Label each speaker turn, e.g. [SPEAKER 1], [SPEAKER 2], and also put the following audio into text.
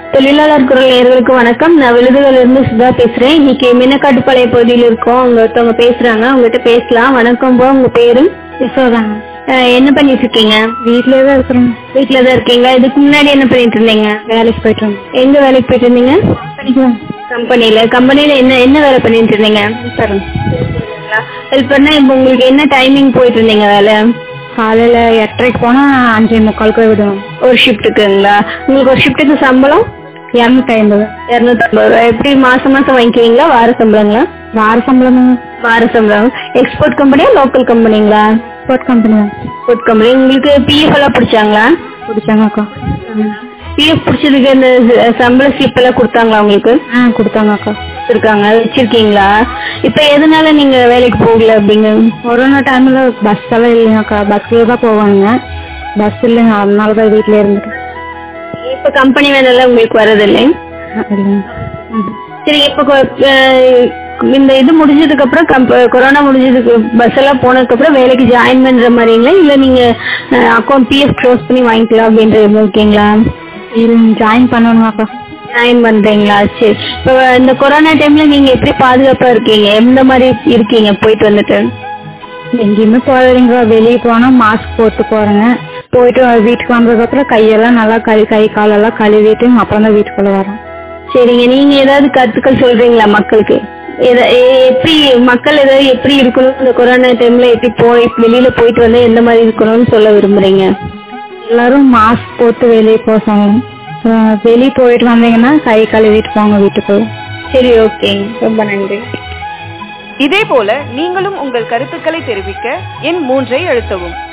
[SPEAKER 1] தொழிலாளர் குரல் நேயர்களுக்கு வணக்கம் நான் விழுதுகள்ல இருந்து சுதா பேசுறேன் இன்னைக்கு மின்னக்காட்டுப்பாளைய பகுதியில் இருக்கோம் அவங்க ஒருத்தவங்க பேசுறாங்க அவங்ககிட்ட பேசலாம் வணக்கம் போ உங்க பேரு
[SPEAKER 2] யசோதாங்க
[SPEAKER 1] அஹ், என்ன பண்ணிட்டு இருக்கீங்க
[SPEAKER 2] வீட்டிலே தான் இருக்கிறோம்
[SPEAKER 1] வீட்டுல தான் இருக்கீங்களா இதுக்கு முன்னாடி என்ன பண்ணிட்டு இருந்தீங்க
[SPEAKER 2] வேலைக்கு போயிட்டு வந்தோம்
[SPEAKER 1] எங்க வேலைக்கு போயிட்டு இருந்தீங்க
[SPEAKER 2] படிக்கிறோம்
[SPEAKER 1] கம்பெனில கம்பெனில என்ன என்ன வேலை பண்ணிட்டு இருந்தீங்க
[SPEAKER 2] தரோம்
[SPEAKER 1] ஹெல்ப் பண்ணா இப்போ உங்களுக்கு என்ன டைமிங் போயிட்டு இருந்தீங்க வேலை
[SPEAKER 2] காலையில எட்டரைக்கு போனா அஞ்சே முக்காலுக்கு போய் விடுவோம்
[SPEAKER 1] ஒரு ஷிஃப்ட்டுக்குங்களா உங்களுக்கு ஒரு ஷிஃப்ட்டுக்கு சம்பளம்
[SPEAKER 2] இரநூத்தி ஐம்பது
[SPEAKER 1] இரநூத்தி ஐம்பது ரூபாய் எப்படி மாசம் மாசம் வாங்கிக்குவீங்களா வார சம்பளங்களா
[SPEAKER 2] வார சம்பளம்
[SPEAKER 1] வார சம்பளம் எக்ஸ்போர்ட் கம்பெனியா லோக்கல் கம்பெனிங்களா
[SPEAKER 2] ஸ்போர்ட் கம்பெனி தான்
[SPEAKER 1] எக்ஸ்போர்ட் கம்பெனி உங்களுக்கு பிஎஃப் எல்லாம் பிடிச்சாங்களா
[SPEAKER 2] பிடிச்சாங்க அக்கா
[SPEAKER 1] பிஎஃப் பிடிச்சதுக்கு இந்த ச- சம்பள ஸ்லிப் எல்லாம் கொடுத்தாங்களா உங்களுக்கு
[SPEAKER 2] ஆ கொடுத்தாங்க அக்கா
[SPEAKER 1] இருக்காங்க வச்சிருக்கீங்களா இப்ப எதனால நீங்க வேலைக்கு போகல அப்படிங்க
[SPEAKER 2] கொரோனா டைம்ல பஸ் எல்லாம் இல்லைங்க அக்கா பஸ்ல தான் போவானுங்க பஸ் இல்லைங்க அதனால தான் வீட்டிலே இருந்துட்டு
[SPEAKER 1] இப்ப கம்பெனி வேலை எல்லாம் உங்களுக்கு வரதில்லை
[SPEAKER 2] ஆ, இல்லைங்க
[SPEAKER 1] சரி இப்ப கொ- அஹ் இந்த இது முடிஞ்சதுக்கு அப்புறம் கம்ப- கொரோனா முடிஞ்சதுக்கு பஸ் எல்லாம் போனதுக்கு அப்புறம் வேலைக்கு ஜாயின் பண்ற மாதிரிங்களா இல்ல நீங்க அக்கௌண்ட் பிஎஃப் க்ளோஸ் பண்ணி வாங்கிக்கலாம் அப்படின்ற இது இருக்கீங்களா
[SPEAKER 2] ஜாயின் பண்ணணுங்க அக்கா
[SPEAKER 1] ஜாயின் பண்றீங்களா சரி இப்போ இந்த கொரோனா டைம்ல நீங்க எப்படி பாதுகாப்பா இருக்கீங்க எந்த மாதிரி இருக்கீங்க போயிட்டு வந்துட்டு
[SPEAKER 2] எங்கேயுமே போறீங்க வெளியே போனா மாஸ்க் போட்டு போறேங்க போயிட்டு வீட்டுக்கு வந்ததுக்கப்புறம் கையெல்லாம் நல்லா கழு கை காலெல்லாம் கழுவிட்டு அப்புறம் தான் வீட்டுக்குள்ள வரோம்
[SPEAKER 1] சரிங்க நீங்க ஏதாவது கருத்துக்கள் சொல்றீங்களா மக்களுக்கு எத- எ- எப்படி மக்கள் ஏதாவது எப்படி இருக்கணும் இந்த கொரோனா டைம்ல எப்படி போய் வெளியில போயிட்டு வந்தா எந்த மாதிரி இருக்கணும்னு சொல்ல விரும்புறீங்க
[SPEAKER 2] எல்லாரும் மாஸ்க் போட்டு வெளியே போக சொல்லணும் அஹ் வெளியே போயிட்டு வந்தீங்கன்னா கை கழுவிட்டு போங்க வீட்டுக்குள்ள
[SPEAKER 1] சரி ஓகே ரொம்ப நன்றி
[SPEAKER 3] இதேபோல நீங்களும் உங்கள் கருத்துக்களை தெரிவிக்க எண் மூன்றை அழுத்தவும்